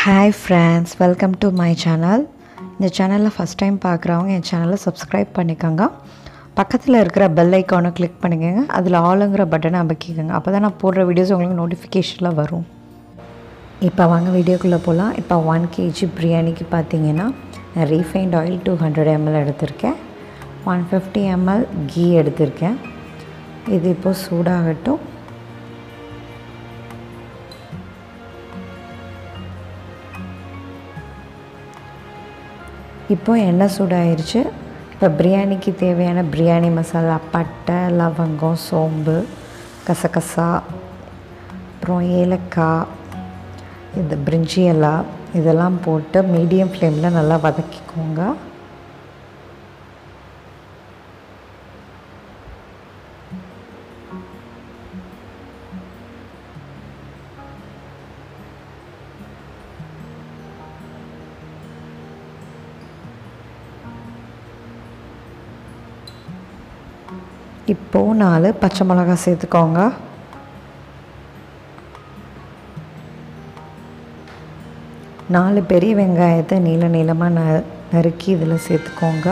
hi friends welcome to my channel இந்த சேனலில் first time பார்க்குறவங்க என் சேனலை சப்ஸ்கிரைப் பண்ணிக்கோங்க பக்கத்தில் இருக்கிற பெல் ஐக்கானை கிளிக் பண்ணிக்கோங்க அதில் ஆளுங்கிற பட்டனை அமைக்கிக்கோங்க அப்போ தான் நான் போடுற வீடியோஸ் உங்களுக்கு நோட்டிஃபிகேஷனில் வரும் இப்போ வாங்க வீடியோக்குள்ளே போகலாம் இப்போ ஒன் கேஜி பிரியாணிக்கு பார்த்தீங்கன்னா நான் refined oil two hundred ML எடுத்திருக்கேன் ஒன் ஃபிஃப்டி எம்எல் கீ எடுத்திருக்கேன் இது இப்போது சூடாகட்டும் இப்போ எண்ணெய் சூடாயிருச்சு இப்போ பிரியாணிக்கு தேவையான பிரியாணி மசாலா பட்டை லவங்கம் சோம்பு கசகசா அப்புறம் ஏலக்காய் இந்த பிரிஞ்சி இலை இதெல்லாம் போட்டு மீடியம் ஃப்ளேமில் நல்லா வதக்கிக்கோங்க இப்போது நாலு பச்சை மிளகா சேர்த்துக்கோங்க நாலு பெரிய வெங்காயத்தை நீள நீளமாக ந நறுக்கி இதில் சேர்த்துக்கோங்க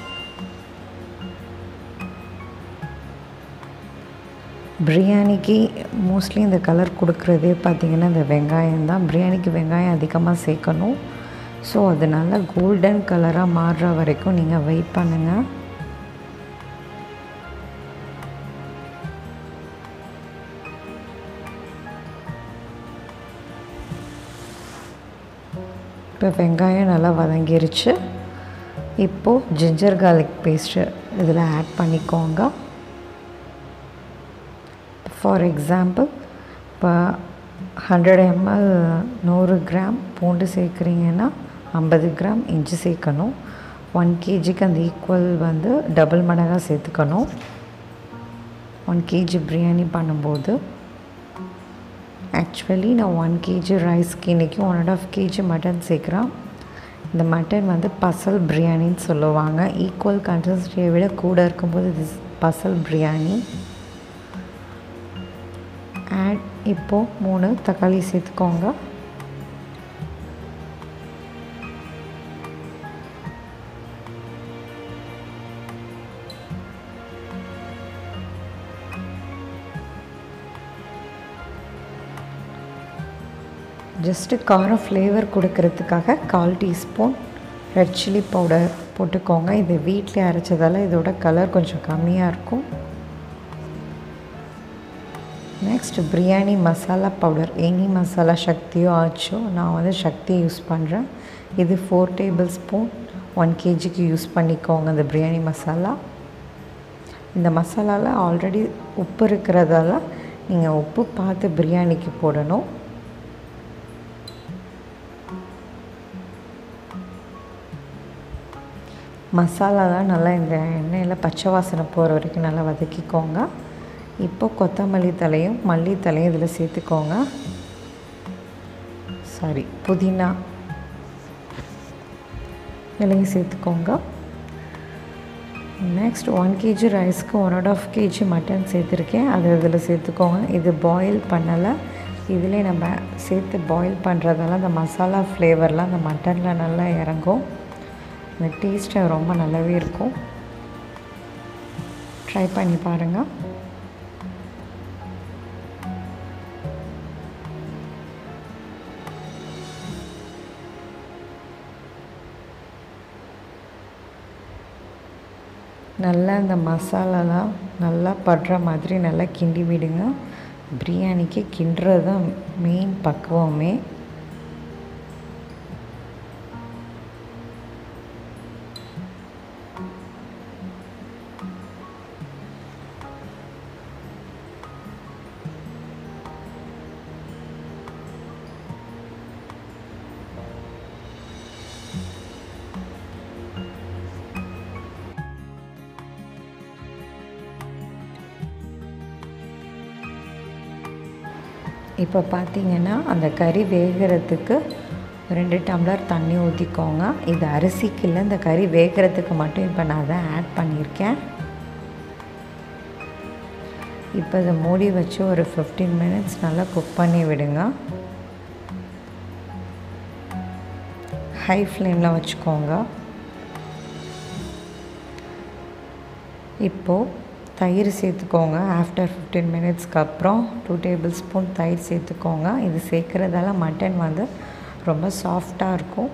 பிரியாணிக்கு மோஸ்ட்லி இந்த கலர் கொடுக்குறதே பார்த்திங்கன்னா இந்த வெங்காயம் தான் பிரியாணிக்கு வெங்காயம் அதிகமாக சேர்க்கணும் ஸோ அதனால் கோல்டன் கலராக மாறுற வரைக்கும் நீங்கள் வெயிட் பண்ணுங்கள் இப்போ வெங்காயம் நல்லா வதங்கிருச்சு இப்போது ஜிஞ்சர் கார்லிக் பேஸ்ட்டு இதில் ஆட் பண்ணிக்கோங்க ஃபார் எக்ஸாம்பிள் இப்போ ஹண்ட்ரட் எம்எல் நூறு கிராம் பூண்டு சேர்க்குறீங்கன்னா ஐம்பது கிராம் இஞ்சி சேர்க்கணும் ஒன் கேஜிக்கு அந்த ஈக்குவல் வந்து டபுள் மடங்காக சேர்த்துக்கணும் ஒன் கேஜி பிரியாணி பண்ணும்போது ஆக்சுவலி நான் ஒன் கேஜி ரைஸ்க்கு இன்றைக்கி one and half KG mutton சேர்க்குறேன் இந்த மட்டன் வந்து பசல் பிரியாணின்னு சொல்லுவாங்க ஈக்குவல் கன்சிஸ்டன்சியை விட கூட இருக்கும்போது இது பசல் பிரியாணி ஆட் இப்போது மூணு தக்காளி சேர்த்துக்கோங்க ஜஸ்ட்டு காரம் ஃப்ளேவர் கொடுக்கறதுக்காக கால் டீஸ்பூன் ரெட் சில்லி பவுடர் போட்டுக்கோங்க இது வீட்டில் அரைச்சதால் இதோட கலர் கொஞ்சம் கம்மியாக இருக்கும் next biryani masala powder any masala சக்தியோ ஆச்சோ நான் வந்து சக்தி யூஸ் பண்ணுறேன் இது ஃபோர் டேபிள் ஸ்பூன் ஒன் கேஜிக்கு யூஸ் பண்ணிக்கோங்க இந்த பிரியாணி மசாலா இந்த மசாலாவில் ஆல்ரெடி உப்பு இருக்கிறதால நீங்கள் உப்பு பார்த்து பிரியாணிக்கு போடணும் மசாலாலாம் நல்லா இந்த எண்ணெயில் பச்சை வாசனை போகிற வரைக்கும் நல்லா வதக்கிக்கோங்க இப்போ கொத்தமல்லி தலையும் மல்லித்தலையும் இதில் சேர்த்துக்கோங்க சாரி புதினா இலையும் சேர்த்துக்கோங்க நெக்ஸ்ட் ஒன் கேஜி ரைஸ்க்கு one and half KG mutton சேர்த்துருக்கேன் அதை இதில் சேர்த்துக்கோங்க இது பாயில் பண்ணலை இதிலே நம்ம சேர்த்து பாயில் பண்ணுறதால அந்த மசாலா ஃப்ளேவர்லாம் அந்த மட்டனில் நல்லா இறங்கும் இந்த டேஸ்ட்டு ரொம்ப நல்லாவே இருக்கும் ட்ரை பண்ணி பாருங்கள் நல்லா இந்த மசாலாலாம் நல்லா படுற மாதிரி நல்லா கிண்டி விடுங்க பிரியாணிக்கு கிண்டுறது தான் மெயின் பக்குவமே இப்போ பார்த்தீங்கன்னா அந்த கறி வேகிறதுக்கு ரெண்டு டம்ளர் தண்ணி ஊற்றிக்கோங்க இது அரிசிக்கு இல்லை இந்த கறி வேகிறதுக்கு மட்டும் இப்போ நான் அதை ஆட் பண்ணியிருக்கேன் இப்போ இதை மூடி வச்சு ஒரு ஃபிஃப்டீன் மினிட்ஸ் நல்லா குக் பண்ணி விடுங்க ஹை ஃப்ளேமில் வச்சுக்கோங்க இப்போது தயிர் சேர்த்துக்கோங்க ஆஃப்டர் ஃபிஃப்டீன் மினிட்ஸ்க்கு அப்புறம் டூ டேபிள் ஸ்பூன் தயிர் சேர்த்துக்கோங்க இது சேர்க்குறதால மட்டன் வந்து ரொம்ப சாஃப்டாக இருக்கும்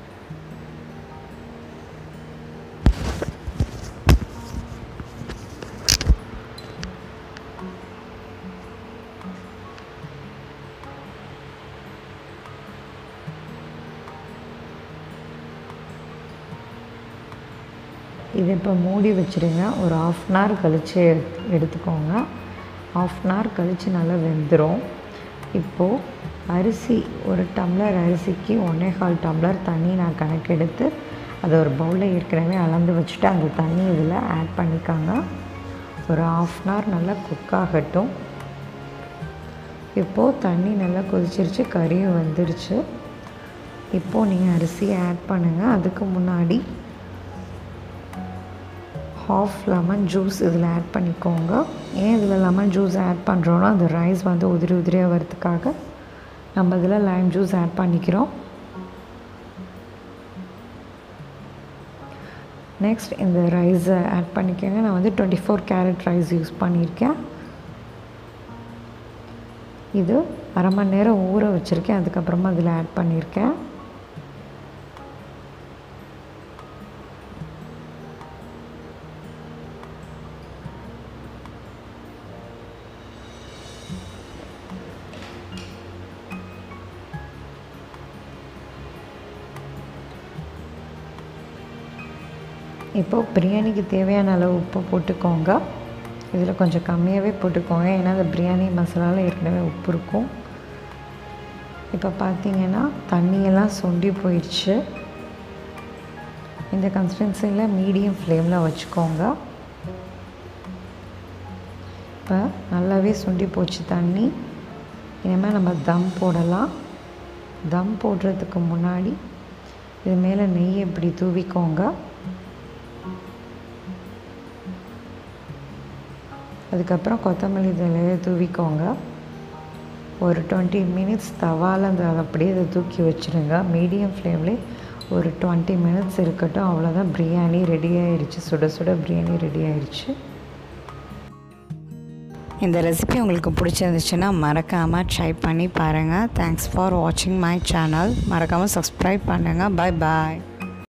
இது இப்போ மூடி வச்சுருங்க ஒரு ஆஃப் அன் ஹவர் கழித்து எடுத்துக்கோங்க ஆஃப் அன் ஹவர் கழித்து நல்லா வெந்துடும் இப்போது அரிசி ஒரு டம்ளர் அரிசிக்கு ஒன்றே கால் டம்ளர் தண்ணி நான் கணக்கெடுத்து அதை ஒரு பவுலில் ஏற்கனவே அளந்து வச்சுட்டு அந்த தண்ணி இதில் ஆட் பண்ணிக்காங்க ஒரு ஆஃப் அன் ஹவர் நல்லா குக் ஆகட்டும் இப்போது தண்ணி நல்லா கொதிச்சிருச்சு கறியும் வந்துருச்சு இப்போது நீங்கள் அரிசியை ஆட் பண்ணுங்கள் அதுக்கு முன்னாடி ஹாஃப் லெமன் ஜூஸ் இதில் ஆட் பண்ணிக்கோங்க ஏன் இதில் லெமன் ஜூஸ் ஆட் பண்ணுறோன்னா அந்த ரைஸ் வந்து உதிரி உதிரியாக வரதுக்காக நம்ம இதில் லைம் ஜூஸ் ஆட் பண்ணிக்கிறோம் நெக்ஸ்ட் இந்த ரைஸை ஆட் பண்ணிக்கோங்க நான் வந்து twenty four carat rice use பண்ணியிருக்கேன் இது அரை மணி நேரம் ஊற வச்சுருக்கேன் அதுக்கப்புறமா அதில் ஆட் பண்ணியிருக்கேன் இப்போது பிரியாணிக்கு தேவையான அளவு உப்பு போட்டுக்கோங்க இதில் கொஞ்சம் கம்மியாகவே போட்டுக்கோங்க ஏன்னா அந்த பிரியாணி மசாலாவில் ஏற்கனவே உப்பு இருக்கும் இப்போ பார்த்தீங்கன்னா தண்ணியெல்லாம் சுண்டி போயிடுச்சு இந்த கன்சிஸ்டன்சியில் மீடியம் ஃப்ளேமில் வச்சுக்கோங்க இப்போ நல்லாவே சுண்டி போச்சு தண்ணி இனிமேல் நம்ம தம் போடலாம் தம் போடுறதுக்கு முன்னாடி இது மேலே நெய் இப்படி தூவிக்கோங்க அதுக்கப்புறம் கொத்தமல்லி தலையை தூவிக்கோங்க ஒரு டுவெண்ட்டி மினிட்ஸ் தவால் அந்த அதை அப்படியே அதை தூக்கி வச்சுருங்க மீடியம் ஃப்ளேம்லேயே ஒரு டுவெண்ட்டி மினிட்ஸ் இருக்கட்டும் அவ்வளோதான் பிரியாணி ரெடி ஆயிடுச்சு சுட சுட பிரியாணி ரெடி ஆயிடுச்சு இந்த ரெசிபி உங்களுக்கு பிடிச்சிருந்துச்சுன்னா மறக்காமல் ட்ரை பண்ணி பாருங்கள் தேங்க்ஸ் ஃபார் வாட்சிங் மை சேனல் மறக்காமல் சப்ஸ்கிரைப் பண்ணுங்கள் பாய் பாய்